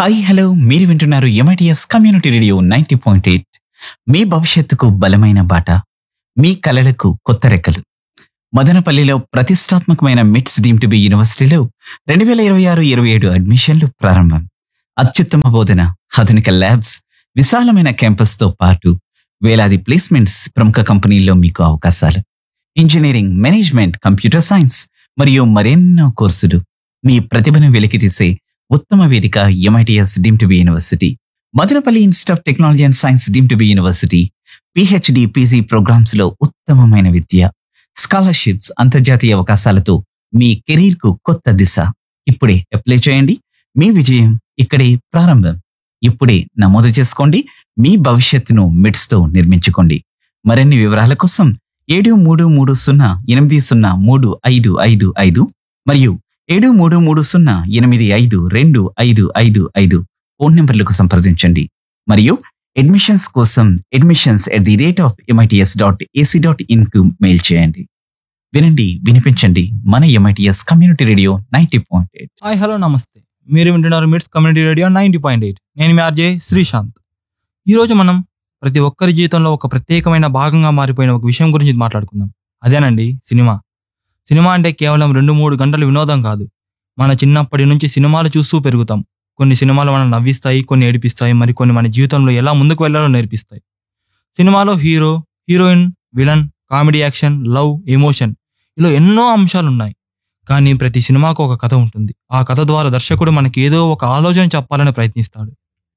hi hello మీరు వింటున్నారు MITS community radio ninety point eight మీ భవిష్యత్తుకు బలమైన బాట మీ కలలకు కొత్త రెక్కలు మదనపల్లిలో ప్రతిష్టాత్మకమైన మిట్స్ డీమ్ టు బి యూనివర్సిటీలో రెండు వేల ఇరవై ఆరు ఇరవై ఏడు అడ్మిషన్లు ప్రారంభం అత్యుత్తమ బోధన ఆధునిక ల్యాబ్స్ విశాలమైన క్యాంపస్తో పాటు వేలాది ప్లేస్మెంట్స్ ప్రముఖ కంపెనీల్లో మీకు అవకాశాలు ఇంజనీరింగ్ మేనేజ్మెంట్ కంప్యూటర్ సైన్స్ మరియు మరెన్నో కోర్సులు మీ ప్రతిభను వెలికితీసే ఉత్తమ వేదిక MITS deem to be university Madanapalle institute of technology and science deem to be university PhD PG programmes లో ఉత్తమమైన విద్య స్కాలర్షిప్స్ అంతర్జాతీయ అవకాశాలతో మీ కెరీర్ కు కొత్త దిశ ఇప్పుడే అప్లై చేయండి మీ విజయం ఇక్కడే ప్రారంభం ఇప్పుడే నమోదు చేసుకోండి మీ భవిష్యత్తును మిడ్స్ తో నిర్మించుకోండి మరిన్ని వివరాల కోసం ఏడు మూడు మూడు సున్నా ఎనిమిది సున్నా మూడు ఐదు ఐదు ఐదు మరియు ఏడు మూడు మూడు సున్నా ఎనిమిది ఐదు రెండు ఐదు ఐదు ఐదు ఫోన్ నంబర్లకు సంప్రదించండి మరియు అడ్మిషన్స్ కోసం admissions at the rate of MITS dot ac dot in కు మెయిల్ చేయండి వినండి వినిపించండి మన MITS community radio ninety point eight hi hello నమస్తే మీరు వింటున్నారు MITS community radio ninety point eight నేను మీ ఆర్జే శ్రీశాంత్ ఈరోజు మనం ప్రతి ఒక్కరి జీవితంలో ఒక ప్రత్యేకమైన భాగంగా మారిపోయిన ఒక విషయం గురించి మాట్లాడుకుందాం అదేనండి సినిమా సినిమా అంటే కేవలం రెండు మూడు గంటల వినోదం కాదు మన చిన్నప్పటి నుంచి సినిమాలు చూస్తూ పెరుగుతాం కొన్ని సినిమాలు మనం నవ్విస్తాయి కొన్ని ఏడిపిస్తాయి మరి కొన్ని మన జీవితంలో ఎలా ముందుకు వెళ్ళాలో నేర్పిస్తాయి సినిమాలో hero heroine villain comedy action love emotion ఇలా ఎన్నో అంశాలు ఉన్నాయి కానీ ప్రతి సినిమాకు ఒక కథ ఉంటుంది ఆ కథ ద్వారా దర్శకుడు మనకి ఏదో ఒక ఆలోచన చెప్పాలని ప్రయత్నిస్తాడు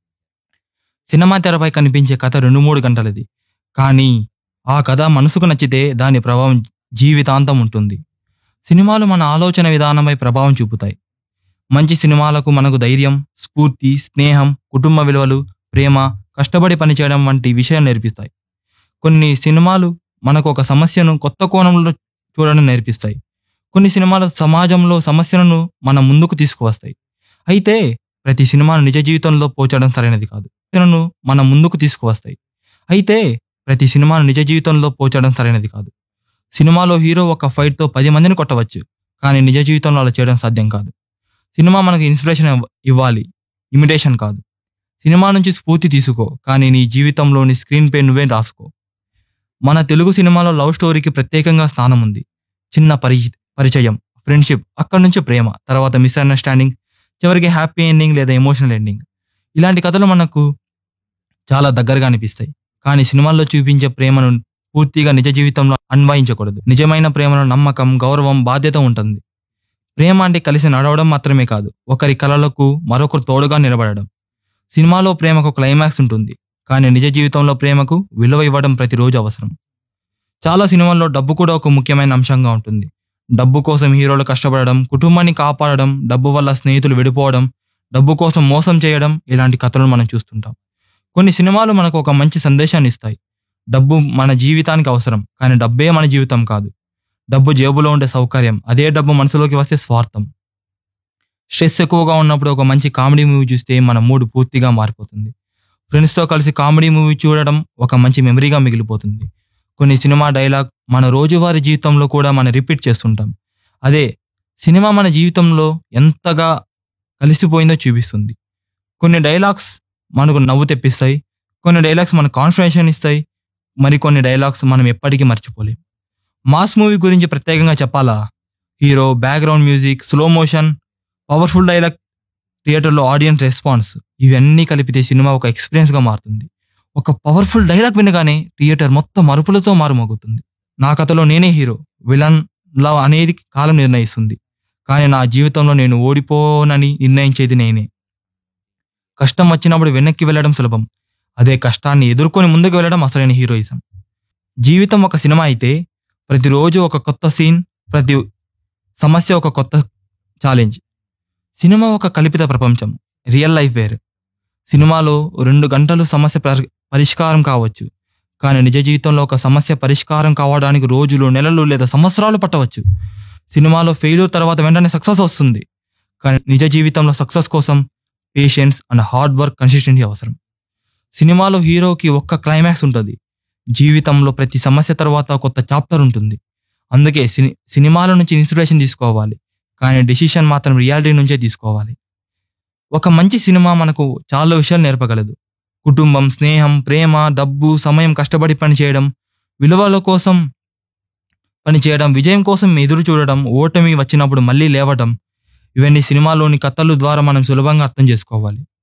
సినిమా తెరపై కనిపించే కథ రెండు మూడు గంటలది కానీ ఆ కథ మనసుకు నచ్చితే దాని ప్రభావం జీవితాంతం ఉంటుంది సినిమాలు మన ఆలోచన విధానంపై ప్రభావం చూపుతాయి మంచి సినిమాలకు మనకు ధైర్యం స్ఫూర్తి స్నేహం కుటుంబ విలువలు ప్రేమ కష్టపడి పనిచేయడం వంటి విషయాలు నేర్పిస్తాయి కొన్ని సినిమాలు మనకు ఒక సమస్యను కొత్త కోణంలో చూడడం నేర్పిస్తాయి కొన్ని సినిమాలు సమాజంలో సమస్యలను మన ముందుకు తీసుకువస్తాయి అయితే ప్రతి సినిమాను నిజ జీవితంలో పోచడం సరైనది కాదు సమస్యలను మన ముందుకు తీసుకువస్తాయి అయితే ప్రతి సినిమాను నిజ జీవితంలో పోచడం సరైనది కాదు సినిమాలో హీరో ఒక ఫైట్తో పది మందిని కొట్టవచ్చు కానీ నిజ జీవితంలో అలా చేయడం సాధ్యం కాదు సినిమా మనకు ఇన్స్పిరేషన్ ఇవ్వ- ఇవ్వాలి ఇమిటేషన్ కాదు సినిమా నుంచి స్ఫూర్తి తీసుకో కానీ నీ జీవితంలోని స్క్రీన్ పే నువ్వే రాసుకో మన తెలుగు సినిమాలో లవ్ స్టోరీకి ప్రత్యేకంగా స్థానం ఉంది చిన్న పరి పరిచయం ఫ్రెండ్షిప్ అక్కడి నుంచి ప్రేమ తర్వాత మిస్అండర్స్టాండింగ్ చివరికి హ్యాపీ ఎండింగ్ లేదా ఎమోషనల్ ఎండింగ్ ఇలాంటి కథలు మనకు చాలా దగ్గరగా అనిపిస్తాయి కానీ సినిమాల్లో చూపించే ప్రేమను పూర్తిగా నిజ జీవితంలో అన్వయించకూడదు నిజమైన ప్రేమలో నమ్మకం గౌరవం బాధ్యత ఉంటుంది ప్రేమ అంటే కలిసి నడవడం మాత్రమే కాదు ఒకరి కలలకు మరొకరు తోడుగా నిలబడడం సినిమాలో ప్రేమకు క్లైమాక్స్ ఉంటుంది కానీ నిజ జీవితంలో ప్రేమకు విలువ ఇవ్వడం ప్రతిరోజు అవసరం చాలా సినిమాల్లో డబ్బు కూడా ఒక ముఖ్యమైన అంశంగా ఉంటుంది డబ్బు కోసం హీరోలు కష్టపడడం కుటుంబాన్ని కాపాడడం డబ్బు వల్ల స్నేహితులు విడిపోవడం డబ్బు కోసం మోసం చేయడం ఇలాంటి కథలను మనం చూస్తుంటాం కొన్ని సినిమాలు మనకు ఒక మంచి సందేశాన్ని ఇస్తాయి డబ్బు మన జీవితానికి అవసరం కానీ డబ్బే మన జీవితం కాదు డబ్బు జేబులో ఉండే సౌకర్యం అదే డబ్బు మనసులోకి వస్తే స్వార్థం స్ట్రెస్ ఎక్కువగా ఉన్నప్పుడు ఒక మంచి కామెడీ మూవీ చూస్తే మన మూడ్ పూర్తిగా మారిపోతుంది ఫ్రెండ్స్తో కలిసి కామెడీ మూవీ చూడడం ఒక మంచి మెమరీగా మిగిలిపోతుంది కొన్ని సినిమా డైలాగ్ మన రోజువారీ జీవితంలో కూడా మనం రిపీట్ చేస్తుంటాం అదే సినిమా మన జీవితంలో ఎంతగా కలిసిపోయిందో చూపిస్తుంది కొన్ని డైలాగ్స్ మనకు నవ్వు తెప్పిస్తాయి కొన్ని డైలాగ్స్ మన కాన్ఫిడెన్షన్ ఇస్తాయి మరి కొన్ని డైలాగ్స్ మనం ఎప్పటికీ మర్చిపోలేం మాస్ మూవీ గురించి ప్రత్యేకంగా చెప్పాలా hero background music slow motion powerful dialogue థియేటర్లో ఆడియన్స్ రెస్పాన్స్ ఇవన్నీ కలిపితే సినిమా ఒక ఎక్స్పీరియన్స్గా మారుతుంది ఒక పవర్ఫుల్ డైలాగ్ వినగానే థియేటర్ మొత్తం మరుపులతో మారుమోగుతుంది నా కథలో నేనే హీరో విలన్ లవ్ అనేది కాలం నిర్ణయిస్తుంది కానీ నా జీవితంలో నేను ఓడిపోనని నిర్ణయించేది నేనే కష్టం వచ్చినప్పుడు వెనక్కి వెళ్ళడం సులభం అదే కష్టాన్ని ఎదుర్కొని ముందుకు వెళ్ళడం అసలైన హీరోయిజం జీవితం ఒక సినిమా అయితే ప్రతిరోజు ఒక కొత్త సీన్ ప్రతి సమస్య ఒక కొత్త ఛాలెంజ్ సినిమా ఒక కల్పిత ప్రపంచం రియల్ లైఫ్ వేరు సినిమాలో రెండు గంటలు సమస్య పరి- పరిష్కారం కావచ్చు కానీ నిజ జీవితంలో ఒక సమస్య పరిష్కారం కావడానికి రోజులు నెలలు లేదా సంవత్సరాలు పట్టవచ్చు సినిమాలో ఫెయిల్యూర్ తర్వాత వెంటనే సక్సెస్ వస్తుంది కానీ నిజ జీవితంలో సక్సెస్ కోసం patience and hard work consistency అవసరం సినిమాలో హీరోకి ఒక్క క్లైమాక్స్ ఉంటుంది జీవితంలో ప్రతి సమస్య తర్వాత కొత్త చాప్టర్ ఉంటుంది అందుకే సిని సినిమాల నుంచి ఇన్స్పిరేషన్ తీసుకోవాలి కానీ డెసిషన్ మాత్రం రియాలిటీ నుంచే తీసుకోవాలి ఒక మంచి సినిమా మనకు చాలా విషయాలు నేర్పగలదు కుటుంబం స్నేహం ప్రేమ డబ్బు సమయం కష్టపడి పనిచేయడం విలువల కోసం పనిచేయడం విజయం కోసం ఎదురు చూడడం ఓటమి వచ్చినప్పుడు మళ్ళీ లేవడం ఇవన్నీ సినిమాలోని కథల ద్వారా మనం సులభంగా అర్థం చేసుకోవాలి